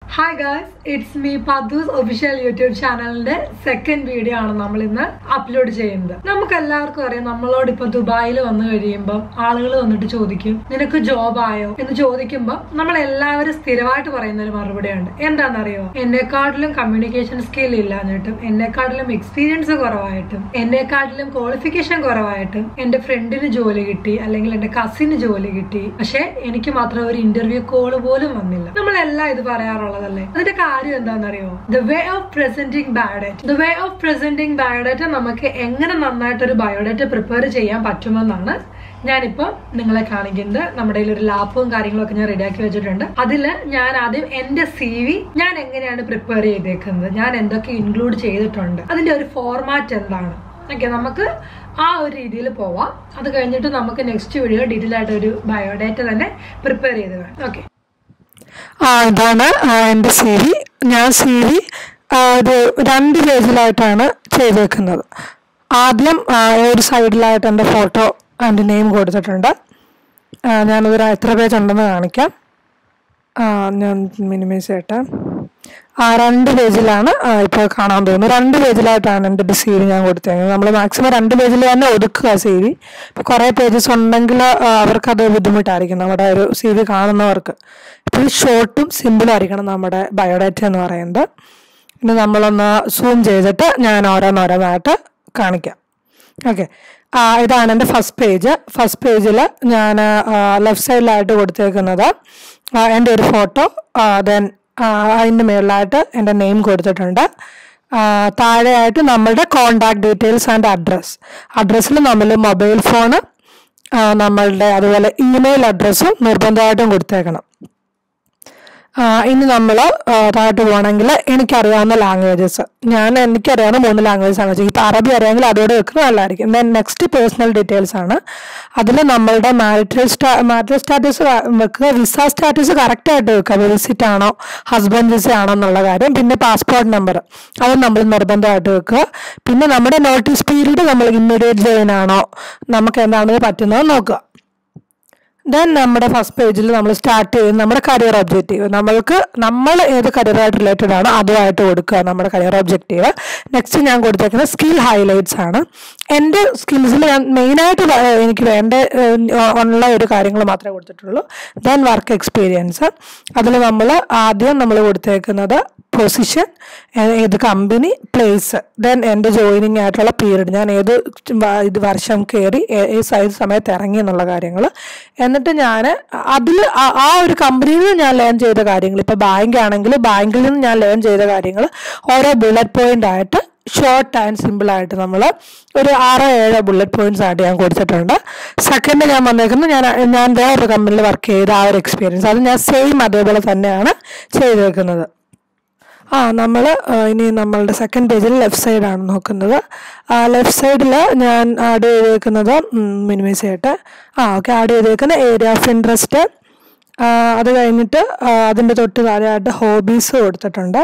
hi guys it's me Padoos official YouTube ചാനലിന്റെ second video ആണ് നമ്മൾ ഇന്ന് അപ്ലോഡ് ചെയ്യുന്നത് നമുക്ക് എല്ലാവർക്കും അറിയാം നമ്മളോട് ഇപ്പൊ ദുബായിൽ വന്നു കഴിയുമ്പോൾ ആളുകൾ വന്നിട്ട് ചോദിക്കും നിനക്ക് ജോബ് ആയോ എന്ന് ചോദിക്കുമ്പോൾ നമ്മൾ എല്ലാവരും സ്ഥിരമായിട്ട് പറയുന്ന ഒരു മറുപടിയുണ്ട് എന്താണെന്നറിയോ എന്നെക്കാട്ടിലും കമ്മ്യൂണിക്കേഷൻ സ്കിൽ ഇല്ലാഞ്ഞിട്ടും എന്നെക്കാട്ടിലും എക്സ്പീരിയൻസ് കുറവായിട്ടും എന്നെക്കാട്ടിലും ക്വാളിഫിക്കേഷൻ കുറവായിട്ടും എന്റെ ഫ്രണ്ടിന് ജോലി കിട്ടി അല്ലെങ്കിൽ എന്റെ കസിന് ജോലി കിട്ടി പക്ഷെ എനിക്ക് മാത്രം ഒരു ഇന്റർവ്യൂ കോൾ പോലും വന്നില്ല നമ്മളെല്ലാം ഇത് പറയാറുള്ളതല്ലേ അതിന്റെ കാര്യം എന്താണെന്നറിയോ the way of presenting biodata the way of presenting biodata നമുക്ക് എങ്ങനെ നന്നായിട്ട് ഒരു ബയോഡേറ്റ പ്രിപ്പയർ ചെയ്യാൻ പറ്റുമെന്നാണ് ഞാനിപ്പോ നിങ്ങളെ കാണിക്കുന്നത് നമ്മുടെ കയ്യിൽ ഒരു ലാപ്പും കാര്യങ്ങളൊക്കെ ഞാൻ റെഡിയാക്കി വെച്ചിട്ടുണ്ട് അതിൽ ഞാൻ ആദ്യം എന്റെ സി വി ഞാൻ എങ്ങനെയാണ് പ്രിപ്പയർ ചെയ്തേക്കുന്നത് ഞാൻ എന്തൊക്കെ ഇൻക്ലൂഡ് ചെയ്തിട്ടുണ്ട് അതിന്റെ ഒരു ഫോർമാറ്റ് എന്താണ് ഓക്കെ നമുക്ക് ആ ഒരു രീതിയിൽ പോവാം അത് കഴിഞ്ഞിട്ട് നമുക്ക് നെക്സ്റ്റ് വീഡിയോ ഡീറ്റെയിൽ ആയിട്ട് ഒരു ബയോഡേറ്റ തന്നെ പ്രിപ്പയർ ചെയ്ത് വേണം ഓക്കെ ആ ഇതാണ് ആ, എൻ്റെ സി വി ഞാൻ സി വി ഒരു രണ്ട് പേജിലായിട്ടാണ് ചെയ്തേക്കുന്നത് ആദ്യം ആ, ഒരു സൈഡിലായിട്ട് എൻ്റെ ഫോട്ടോ എൻ്റെ നെയിം കൊടുത്തിട്ടുണ്ട് ആ, ഞാനതൊരു എത്ര പേജ് ഉണ്ടെന്ന് കാണിക്കാം ആ, ഞാൻ മിനിമൈസ് ചെയ്യട്ടെ ആ രണ്ട് പേജിലാണ് ഇപ്പോൾ കാണാൻ തോന്നുന്നു രണ്ട് പേജിലായിട്ടാണ് എൻ്റെ സി വി ഞാൻ കൊടുത്തേക്കുന്നത് നമ്മൾ മാക്സിമം രണ്ട് പേജിൽ തന്നെ ഒതുക്കുക സി വി ഇപ്പോൾ കുറേ പേജസ് ഉണ്ടെങ്കിൽ ആ, അവർക്കത് ബുദ്ധിമുട്ടായിരിക്കും നമ്മുടെ ഒരു സി വി കാണുന്നവർക്ക് ഇപ്പോൾ ഷോർട്ടും സിമ്പിളും ആയിരിക്കണം നമ്മുടെ ബയോഡാറ്റ എന്ന് പറയുന്നത് ഇനി നമ്മളൊന്ന് സൂം ചെയ്തിട്ട് ഞാൻ ഓരോന്നോരോന്നായിട്ട് കാണിക്കാം ഓക്കെ ഇതാണ് എൻ്റെ ഫസ്റ്റ് പേജ് ഫസ്റ്റ് പേജിൽ ഞാൻ ലെഫ്റ്റ് സൈഡിലായിട്ട് കൊടുത്തേക്കുന്നത് ആ, എൻ്റെ ഒരു ഫോട്ടോ ദെൻ അതിൻ്റെ മുകളിലായിട്ട് എൻ്റെ നെയിം കൊടുത്തിട്ടുണ്ട് ആ, താഴെയായിട്ട് നമ്മളുടെ കോണ്ടാക്ട് ഡീറ്റെയിൽസ് ആൻഡ് അഡ്രസ്സ് അഡ്രസ്സിൽ നമ്മൾ മൊബൈൽ ഫോണ് നമ്മളുടെ അതുപോലെ ഇമെയിൽ അഡ്രസ്സും നിർബന്ധമായിട്ടും കൊടുത്തേക്കണം ആ, ഇനി നമ്മൾ താഴോട്ട് പോകണമെങ്കിൽ എനിക്കറിയാവുന്ന ലാംഗ്വേജസ് ഞാൻ എനിക്കറിയാവുന്ന മൂന്ന് ലാംഗ്വേജസ് ആണ് വെച്ചാൽ ഇപ്പം അറബി അറിയാമെങ്കിൽ അതോടെ വെക്കുന്നത് നല്ലതായിരിക്കും ദെൻ നെക്സ്റ്റ് പേഴ്സണൽ ഡീറ്റെയിൽസ് ആണ് അതിൽ നമ്മളുടെ മാരിറ്റൽ സ്റ്റാ മാരിറ്റൽ സ്റ്റാറ്റസ് വെക്കുക വിസ സ്റ്റാറ്റസ് കറക്റ്റായിട്ട് വെക്കുക വിസിറ്റ് ആണോ ഹസ്ബൻഡ് വിസ ആണോ എന്നുള്ള കാര്യം പിന്നെ പാസ്പോർട്ട് നമ്പർ അത് നമ്മൾ നിർബന്ധമായിട്ട് വെക്കുക പിന്നെ നമ്മുടെ നോട്ടീസ് പീരീഡ് നമ്മൾ ഇമ്മീഡിയറ്റ് ജോയിൻ ആണോ നമുക്ക് എന്താണെന്ന് പറ്റുന്നത് നോക്കുക ദെൻ നമ്മുടെ ഫസ്റ്റ് പേജിൽ നമ്മൾ സ്റ്റാർട്ട് ചെയ്യും നമ്മുടെ കരിയർ ഒബ്ജക്റ്റീവ് നമ്മൾക്ക് നമ്മൾ ഏത് കരിയറായിട്ട് റിലേറ്റഡ് ആണോ അതുമായിട്ട് കൊടുക്കുക നമ്മുടെ കരിയർ ഒബ്ജക്റ്റീവ് നെക്സ്റ്റ് ഞാൻ കൊടുത്തേക്കുന്നത് സ്കിൽ ഹൈലൈറ്റ്സ് ആണ് എൻ്റെ സ്കിൽസിൽ ഞാൻ മെയിനായിട്ട് എനിക്ക് വേണ്ട ഏഹ്, ഉള്ള ഒരു കാര്യങ്ങൾ മാത്രമേ കൊടുത്തിട്ടുള്ളൂ ദെൻ വർക്ക് എക്സ്പീരിയൻസ് അതിൽ നമ്മൾ ആദ്യം നമ്മൾ കൊടുത്തേക്കുന്നത് പൊസിഷൻ ഏത് കമ്പനി പ്ലേസ് ദെൻ എൻ്റെ ജോയിനിങ് ആയിട്ടുള്ള പീരീഡ് ഞാൻ ഏത് വ- ഇത് വർഷം കയറി ഏ- ഏത് ഏത് സമയത്ത് ഇറങ്ങി എന്നുള്ള കാര്യങ്ങൾ എന്നിട്ട് ഞാൻ അതിൽ ആ ഒരു കമ്പനിയിൽ നിന്ന് ഞാൻ ലേൺ ചെയ്ത കാര്യങ്ങൾ ഇപ്പോൾ ബാങ്ക് ആണെങ്കിൽ ബാങ്കിൽ നിന്ന് ഞാൻ ലേൺ ചെയ്ത കാര്യങ്ങൾ ഓരോ ബുള്ളറ്റ് പോയിന്റ് ആയിട്ട് ഷോർട്ട് ആൻഡ് സിമ്പിൾ ആയിട്ട് നമ്മൾ ഒരു ആറോ ഏഴോ ബുള്ളറ്റ് പോയിന്റ്സ് ആയിട്ട് ഞാൻ കൊടുത്തിട്ടുണ്ട് സെക്കൻഡ് ഞാൻ വന്നേക്കുന്നത് ഞാൻ ഞാൻ വേറൊരു കമ്പനിയിൽ വർക്ക് ചെയ്ത ആ ഒരു എക്സ്പീരിയൻസ് അത് ഞാൻ സെയിം അതേപോലെ തന്നെയാണ് ചെയ്തേക്കുന്നത് ആ നമ്മൾ ഇനി നമ്മളുടെ സെക്കൻഡ് പേജിൽ ലെഫ്റ്റ് സൈഡാണ് നോക്കുന്നത് ലെഫ്റ്റ് സൈഡിൽ ഞാൻ ആഡ് ചെയ്തേക്കുന്നത് മിനിമൈസ് ചെയ്യട്ടെ ആ ഓക്കെ ആഡ് ചെയ്തേക്കുന്ന ഏരിയ ഓഫ് ഇൻട്രസ്റ്റ് അത് കഴിഞ്ഞിട്ട് ആ, അതിൻ്റെ തൊട്ട് താഴെയായിട്ട് ഹോബീസ് കൊടുത്തിട്ടുണ്ട്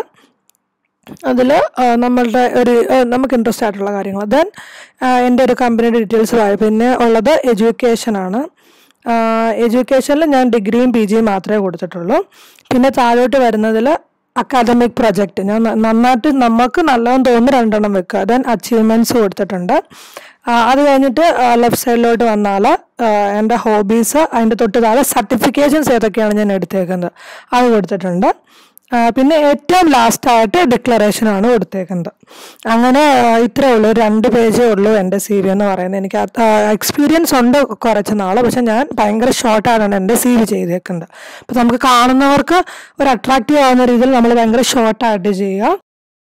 അതിൽ നമ്മളുടെ ഒരു ആ, നമുക്ക് ഇൻട്രസ്റ്റ് ആയിട്ടുള്ള കാര്യങ്ങൾ ദെൻ എൻ്റെ ഒരു കമ്പനിയുടെ ഡീറ്റെയിൽസ് പിന്നെ ഉള്ളത് എഡ്യൂക്കേഷനാണ് എഡ്യൂക്കേഷനിൽ ഞാൻ ഡിഗ്രിയും പി ജിയും മാത്രമേ കൊടുത്തിട്ടുള്ളൂ പിന്നെ താഴോട്ട് വരുന്നതിൽ അക്കാദമിക് പ്രൊജക്റ്റ് ഞാൻ ന- നന്നായിട്ട് നമുക്ക് നല്ലതെന്ന് തോന്നുന്നു രണ്ടെണ്ണം വെക്കുക ദെൻ അച്ചീവ്മെൻറ്റ്സ് കൊടുത്തിട്ടുണ്ട് ആ, അത് കഴിഞ്ഞിട്ട് ലെഫ്റ്റ് സൈഡിലോട്ട് വന്നാൽ എൻ്റെ ഹോബീസ് അതിൻ്റെ തൊട്ട് താഴെ സർട്ടിഫിക്കേഷൻസ് ഏതൊക്കെയാണ് ഞാൻ എടുത്തേക്കുന്നത് അത് കൊടുത്തിട്ടുണ്ട് ആ, പിന്നെ ഏറ്റവും ലാസ്റ്റായിട്ട് ഡിക്ലറേഷൻ ആണ് കൊടുത്തേക്കുന്നത് അങ്ങനെ ആ, ഇത്രേ ഉള്ളൂ ഒരു രണ്ട് പേജേ ഉള്ളൂ എൻ്റെ സി വി എന്ന് പറയുന്നത് എനിക്ക് എക്സ്പീരിയൻസ് ഉണ്ട് കുറച്ച് നാൾ പക്ഷെ ഞാൻ ഭയങ്കര ഷോർട്ടാണ് എൻ്റെ സി വി ചെയ്തേക്കുന്നത് അപ്പം നമുക്ക് കാണുന്നവർക്ക് ഒരു അട്രാക്റ്റീവ് ആവുന്ന രീതിയിൽ നമ്മൾ ഭയങ്കര ഷോർട്ടായിട്ട് ചെയ്യുക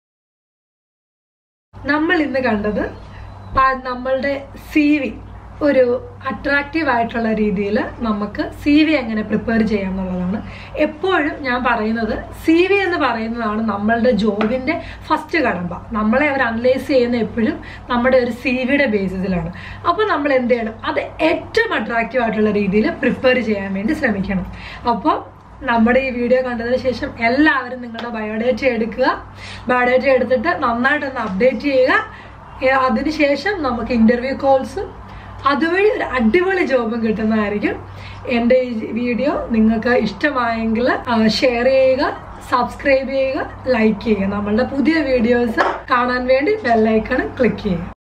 നമ്മൾ ഇന്ന് കണ്ടത് പ- നമ്മളുടെ സി വി ഒരു അട്രാക്റ്റീവ് ആയിട്ടുള്ള രീതിയിൽ നമുക്ക് സി വി എങ്ങനെ പ്രിപ്പയർ ചെയ്യാം എന്നുള്ളതാണ് എപ്പോഴും ഞാൻ പറയുന്നത് സി വി എന്ന് പറയുന്നതാണ് നമ്മളുടെ ജോബിന്റെ ഫസ്റ്റ് കടമ്പ നമ്മളെ അവർ അനലൈസ് ചെയ്യുന്ന എപ്പോഴും നമ്മുടെ ഒരു സി വിയുടെ ബേസിസിലാണ് അപ്പോൾ നമ്മൾ എന്ത് ചെയ്യണം അത് ഏറ്റവും അട്രാക്റ്റീവ് ആയിട്ടുള്ള രീതിയിൽ പ്രിപ്പയർ ചെയ്യാൻ വേണ്ടി ശ്രമിക്കണം അപ്പോൾ നമ്മുടെ ഈ വീഡിയോ കണ്ടതിന് ശേഷം എല്ലാവരും നിങ്ങളുടെ ബയോഡേറ്റ എടുക്കുക ബയോഡേറ്റ എടുത്തിട്ട് നന്നായിട്ടൊന്ന് അപ്ഡേറ്റ് ചെയ്യുക ഏ, അതിനുശേഷം നമുക്ക് ഇന്റർവ്യൂ കോൾസും അതുവഴി ഒരു അടിപൊളി ജോബും കിട്ടുന്നതായിരിക്കും എൻ്റെ ഈ വീഡിയോ നിങ്ങൾക്ക് ഇഷ്ടമായെങ്കിൽ ഷെയർ ചെയ്യുക സബ്സ്ക്രൈബ് ചെയ്യുക ലൈക്ക് ചെയ്യുക നമ്മളുടെ പുതിയ വീഡിയോസ് കാണാൻ വേണ്ടി ബെല്ലൈക്കൺ ക്ലിക്ക് ചെയ്യുക